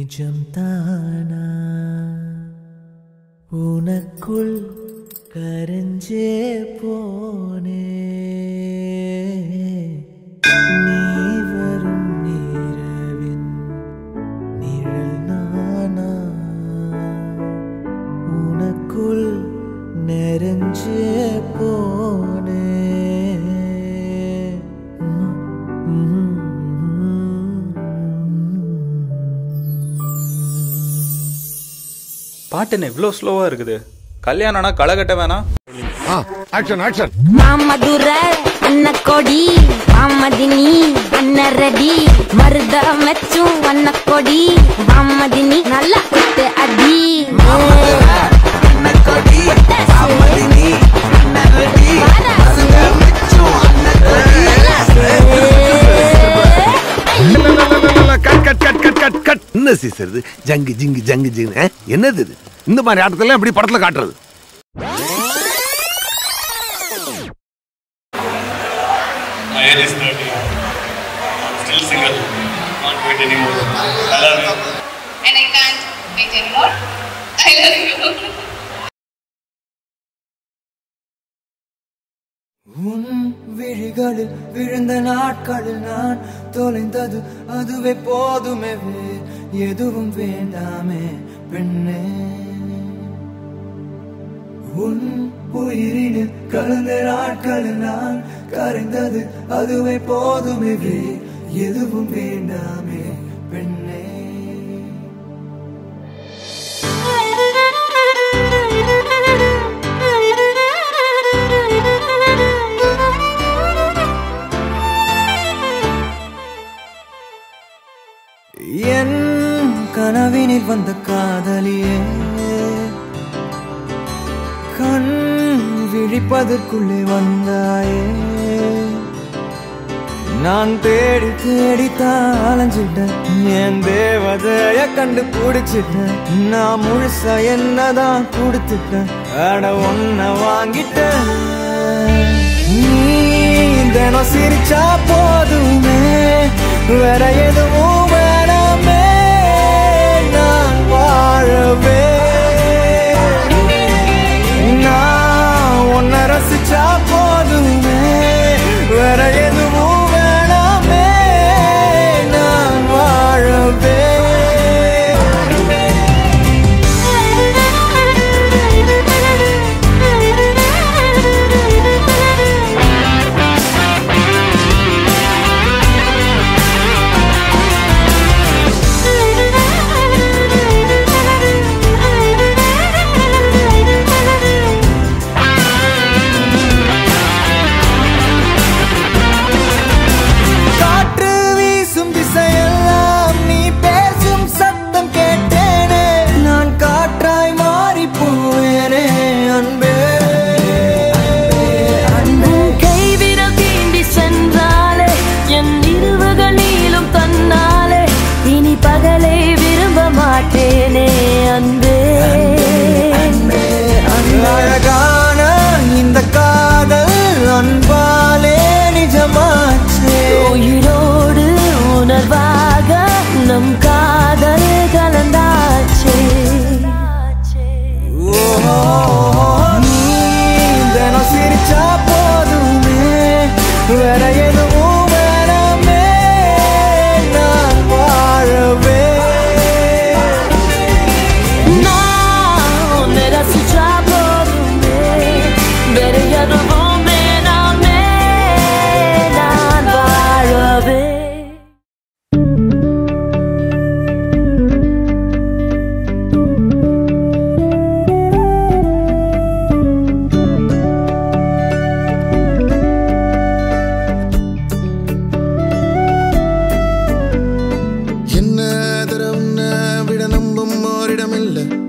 நிஜம்தானா உனக்குள் கரைஞ்சே போனே நீ வரும் இரவின் நிழல் நானா உனக்குள் நெருஞ்சே போனே பாட்டு என்ன இவ்வளோ ஸ்லோவாக இருக்குது கல்யாணம்னா களை கட்ட வேணாம் ஆக்ஷன் ஆக்ஷன் மாமதுர அன்ன கொடி மாமதினி அன்ன ரெடி மருத மெச்சும் அன்ன கொடி மாமதினி நல்லா குத்து அடி cut cut cut cut cut cut என்ன சீசர் இது ஜங்கு ஜிங்கு ஜங்கு ஜிங்கு ஆ? என்னது இது இந்த மாதிரி ஆட்டத்தெல்லாம் எப்படி படத்துல காட்டுறது My age is 30. I'm still single. Can't wait anymore. I love you. and I can't wait anymore. I love you. உன் விழிகளில் விழுந்த நாட்களில் நான் தொலைந்தது அதுவே போதுமே வேறு எதுவும் வேண்டாமே பெண்ணே உன் உயிரினில் கலந்த நாட்களில் நான் கரைந்தது அதுவே போதுமே வேறு எதுவும் வேண்டாமே பெண்ணே என் கனவினில் வந்த காதலியே கண் விழிப்பதற்குள்ளே வந்தாயே நான் தேடி தேடி தான் அலைஞ்சிட்டேன் என் தேவதைய கண்டு பிடிச்சிட்டேன் நான் முழுசா என்னதான் கொடுத்துட்டேன் அட ஒன்ன வாங்கிட்டேன் நீ தினம் சிரிச்சா போதுமே வேற எதுவும் வேணாமே நான் வாழவே நான் உன்னை ரசிச்சா போதுமே வேற எதுவும் வேணாமே நான் வாழவே காற்று வீசும் திசையெல்லாம் நீ பேசும் சத்தம் கேட்டேனே நான் காற்றாய் மாறி போவேனே அன்பே உன் கைவிரல் தீண்டி சென்றாலே என் இருவுகளிலும் தன்னாலே இனி பகலை விரும்ப மாட்டேனே அன்பே அழகான இந்த காதல் அன்பாலே நிஜமாச்சே உயிரோடு உணர்வாக நம் காதல் கலந்தாச்சே ஓ, நீ தினம் சிரிச்சா போதுமே வேற எதுவும் வேணாமே நான் வாழவே நான் உன்னை ரசிச்சா போதுமே வேற எதுவும் வேணாமே நான் வாழவே என்ன தர உன்னை விட நம்பும் ஓரிடமில்லை